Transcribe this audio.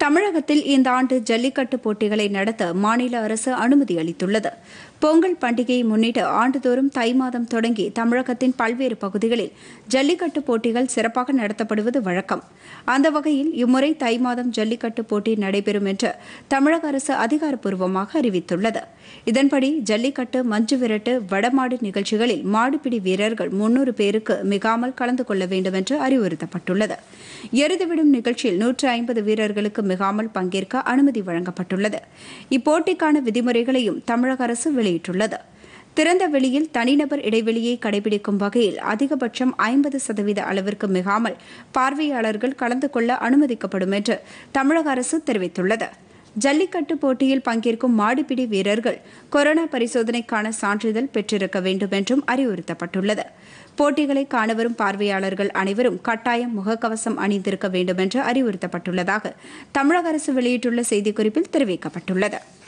தமிழகத்தில் இந்த ஆண்டு ஜல்லிக்கட்டு போட்டிகளை நடத்த மாநில அரசு அனுமதி அளித்துள்ளது பொங்கல் பண்டிகையை முன்னிட்டு ஆண்டுதோறும் தை மாதம் தொடங்கி தமிழகத்தின் பல்வேறு பகுதிகளில் ஜல்லிக்கட்டு போட்டிகள் சிறப்பாக நடத்தப்படுவது வழக்கம் அந்த வகையில் இம்முறை தை மாதம் ஜல்லிக்கட்டு போட்டி நடைபெறும் என்று தமிழக அரசு அதிகாரப்பூர்வமாக அறிவித்துள்ளது இதன்படி ஜல்லிக்கட்டு மஞ்சு விரட்டு வடமாடு நிகழ்ச்சிகளில் மாடுபிடி வீரர்கள் முன்னூறு பேருக்கு மிகாமல் கலந்து கொள்ள வேண்டும் என்று அறிவுறுத்தப்பட்டுள்ளது எருதுவிடும் நிகழ்ச்சியில் நூற்று ஐம்பது வீரர்களுக்கு மிகாமல் பங்கேற்க அனுமதி வழங்கப்பட்டுள்ளது இப்போட்டிக்கான விதிமுறைகளையும் தமிழக அரசு வெளியிட்டுள்ளது திறந்த வெளியில் தனிநபர் இடைவெளியை கடைபிடிக்கும் வகையில் அதிகபட்சம் ஐம்பது சதவீத அளவிற்கு மிகாமல் பார்வையாளர்கள் கலந்து கொள்ள அனுமதிக்கப்படும் என்று தமிழக அரசு தெரிவித்துள்ளது ஜல்லிக்கட்டு போட்டியில் பங்கேற்கும் மாடுபிடி வீரர்கள் கொரோனா பரிசோதனைக்கான சான்றிதழ் பெற்றிருக்க வேண்டும் என்றும் அறிவுறுத்தப்பட்டுள்ளது போட்டிகளை காணவரும் பார்வையாளர்கள் அனைவரும் கட்டாயம் முகக்கவசம் அணிந்திருக்க வேண்டும் என்று அறிவுறுத்தப்பட்டுள்ளதாக தமிழக அரசு வெளியிட்டுள்ள செய்திக்குறிப்பில் தெரிவிக்கப்பட்டுள்ளது